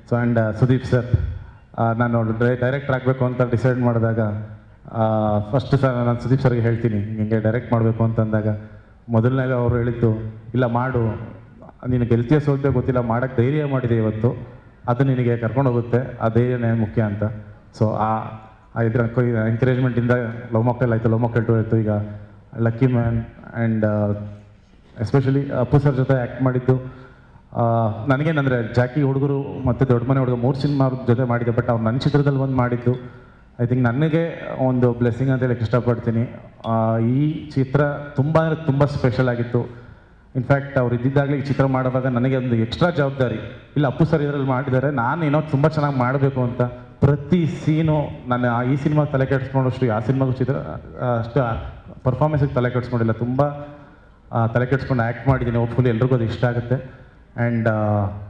so and Sudeep sir ನಾನು director ಆಗಬೇಕು ಅಂತ ಡಿಸೈಡ್ ಮಾಡಿದಾಗ ಫಸ್ಟ್ ಸರ್ ನಾನು ಸುದೀಪ್ ಸರ್ಗೆ ಹೇಳ್ತೀನಿ ಹಿಂಗೆ ಡೈರೆಕ್ಟ್ ಮಾಡಬೇಕು ಅಂತಂದಾಗ ಮೊದಲನೇಗ ಅವರು ಹೇಳಿದ್ದು ಇಲ್ಲ ಮಾಡು ನೀನು ಗೆಲ್ತಿಯ ಸೋಲ್ತಿಯೋ ಗೊತ್ತಿಲ್ಲ ಮಾಡೋಕ್ಕೆ ಧೈರ್ಯ ಮಾಡಿದೆ ಇವತ್ತು ಅದು ನಿನಗೆ ಕರ್ಕೊಂಡು ಹೋಗುತ್ತೆ ಆ ಧೈರ್ಯನೇ ಮುಖ್ಯ ಅಂತ ಸೊ ಆ ಆ ಇದ್ರ ಎಂಕರೇಜ್ಮೆಂಟಿಂದ ಲವ್ ಮಕ್ಕಳು ಆಯಿತು ಲವ್ ಮಕ್ಕಳು ಟು ಆಯಿತು ಈಗ lucky man and especially Appu sir ಜೊತೆ ಆ್ಯಕ್ಟ್ ಮಾಡಿದ್ದು ಆ, ನನಗೇನಂದರೆ ಜಾಕಿ ಹುಡುಗರು ಮತ್ತು ದೊಡ್ಡ ಮನೆ ಹುಡುಗ ಮೂರು ಸಿನಿಮಾ ಜೊತೆ ಮಾಡಿದ್ದೆ ಬಟ್ ಅವ್ರು ನನ್ನ ಚಿತ್ರದಲ್ಲಿ ಒಂದು ಮಾಡಿದ್ದು ಐ ಥಿಂಕ್ ನನಗೆ ಒಂದು ಬ್ಲೆಸ್ಸಿಂಗ್ ಅಂತ ಹೇಳಕ್ಕೆ ಇಷ್ಟಪಡ್ತೀನಿ ಆ, ಈ ಚಿತ್ರ ತುಂಬ ಅಂದರೆ ತುಂಬ ಸ್ಪೆಷಲ್ ಆಗಿತ್ತು ಇನ್ಫ್ಯಾಕ್ಟ್ ಅವ್ರು ಇದ್ದಿದ್ದಾಗಲೇ ಈ ಚಿತ್ರ ಮಾಡುವಾಗ ನನಗೆ ಒಂದು ಎಕ್ಸ್ಟ್ರಾ ಜವಾಬ್ದಾರಿ ಇಲ್ಲ ಅಪ್ಪು ಸರ್ ಇದರಲ್ಲಿ ಮಾಡಿದ್ದಾರೆ ನಾನು ಏನೋ ತುಂಬ ಚೆನ್ನಾಗಿ ಮಾಡಬೇಕು ಅಂತ ಪ್ರತಿ ಸೀನು ನಾನು ಆ- ಈ ಸಿನಿಮಾ ತಲೆ ಕೆಡಿಸ್ಕೊಂಡಷ್ಟು ಆ ಸಿನಿಮಾಗೂ ಚಿತ್ರ ಆ, ಅಷ್ಟು ಪರ್ಫಾರ್ಮೆನ್ಸಿಗೆ ತಲೆ ಕೆಡಿಸ್ಕೊಂಡಿಲ್ಲ ತುಂಬ ಆ, ತಲೆ ಕೆಡಿಸ್ಕೊಂಡು ಆ್ಯಕ್ಟ್ ಮಾಡಿದ್ದೀನಿ ಹೋಪ್ಫುಲಿ ಎಲ್ರಿಗೂ ಅದು ಇಷ್ಟ ಆಗುತ್ತೆ ಆ್ಯಂಡ್